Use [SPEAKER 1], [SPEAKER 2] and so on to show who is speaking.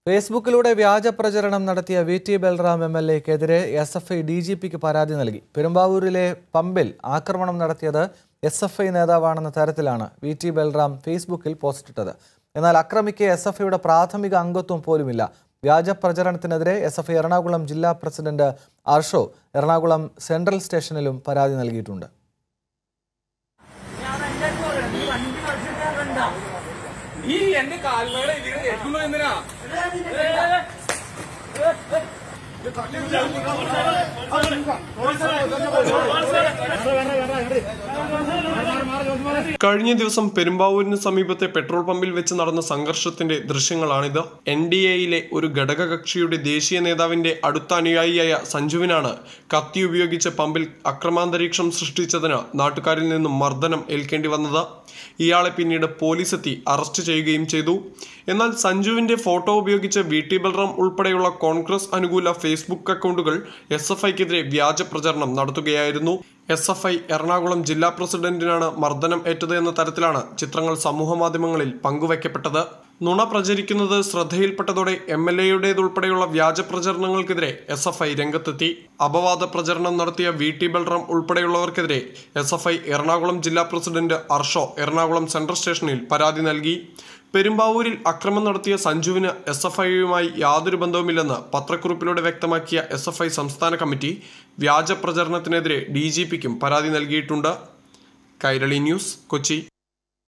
[SPEAKER 1] ഫേസ്ബുക്കിലൂടെ വ്യാജ പ്രചരണം നടത്തിയ V T Balram M L എക്കെതിരെ S F I D G പിക്ക് പരാതി നൽകി പെരുമ്പാവൂരിലെ പമ്പിൽ ആക്രമണം നടത്തിയത് എസ് എഫ് ഐ നേതാവാണെന്ന തരത്തിലാണ് വി ടി ബൽറാം ഫേസ്ബുക്കിൽ പോസ്റ്റിട്ടത് എന്നാൽ അക്രമിക്ക് എസ് എഫ് ഐയുടെ പ്രാഥമിക അംഗത്വം പോലുമില്ല വ്യാജ പ്രചരണത്തിനെതിരെ എസ് എഫ് ഐ എറണാകുളം ജില്ലാ പ്രസിഡന്റ് അർഷോ എറണാകുളം സെൻട്രൽ സ്റ്റേഷനിലും പരാതി നൽകിയിട്ടുണ്ട്
[SPEAKER 2] ഈ എന്റെ കാൽമേടെ ഇതിനെ എത്തുന്നു എന്തിനാ
[SPEAKER 3] കഴിഞ്ഞ ദിവസം പെരുമ്പാവൂരിന് സമീപത്തെ പെട്രോൾ പമ്പിൽ വെച്ച് നടന്ന സംഘർഷത്തിന്റെ ദൃശ്യങ്ങളാണിത് എൻ ഡി എയിലെ ഒരു ഘടകകക്ഷിയുടെ ദേശീയ നേതാവിന്റെ അടുത്ത അനുയായിയായ സഞ്ജുവിനാണ് കത്തി ഉപയോഗിച്ച് പമ്പിൽ അക്രമാന്തരീക്ഷം സൃഷ്ടിച്ചതിന് നാട്ടുകാരിൽ നിന്നും മർദ്ദനം ഏൽക്കേണ്ടി വന്നത് ഇയാളെ പിന്നീട് പോലീസ് എത്തി അറസ്റ്റ് ചെയ്യുകയും ചെയ്തു എന്നാൽ സഞ്ജുവിന്റെ ഫോട്ടോ ഉപയോഗിച്ച് വി ടി ബൽറാം ഉൾപ്പെടെയുള്ള കോൺഗ്രസ് അനുകൂല ഫേസ്ബുക്ക് അക്കൗണ്ടുകൾ എസ് എഫ് ഐക്കെതിരെ വ്യാജ പ്രചരണം നടത്തുകയായിരുന്നു എസ് എഫ് ഐ എറണാകുളം ജില്ലാ പ്രസിഡന്റിനാണ് മർദ്ദനം ഏറ്റത് എന്ന തരത്തിലാണ് ചിത്രങ്ങൾ സമൂഹമാധ്യമങ്ങളിൽ പങ്കുവയ്ക്കപ്പെട്ടത് നുണ പ്രചരിക്കുന്നത് ശ്രദ്ധയിൽപ്പെട്ടതോടെ എം എൽ എയുടേതുൾപ്പെടെയുള്ള വ്യാജ പ്രചരണങ്ങൾക്കെതിരെ എസ് എഫ് ഐ രംഗത്തെത്തി അപവാദ പ്രചരണം നടത്തിയ വി ടി ബൽറാം ഉൾപ്പെടെയുള്ളവർക്കെതിരെ എസ് എഫ് ഐ എറണാകുളം ജില്ലാ പ്രസിഡന്റ് അർഷോ എറണാകുളം സെൻട്രൽ സ്റ്റേഷനിൽ പരാതി നൽകി പെരുമ്പാവൂരിൽ അക്രമം നടത്തിയ സഞ്ജുവിന് എസ് എഫ് ഐയുമായി യാതൊരു ബന്ധവുമില്ലെന്ന് പത്രക്കുറിപ്പിലൂടെ വ്യക്തമാക്കിയ എസ് എഫ് ഐ സംസ്ഥാന കമ്മിറ്റി വ്യാജ പ്രചരണത്തിനെതിരെ ഡി ജി പിക്കും പരാതി നൽകിയിട്ടുണ്ട് കൈരളി ന്യൂസ് കൊച്ചി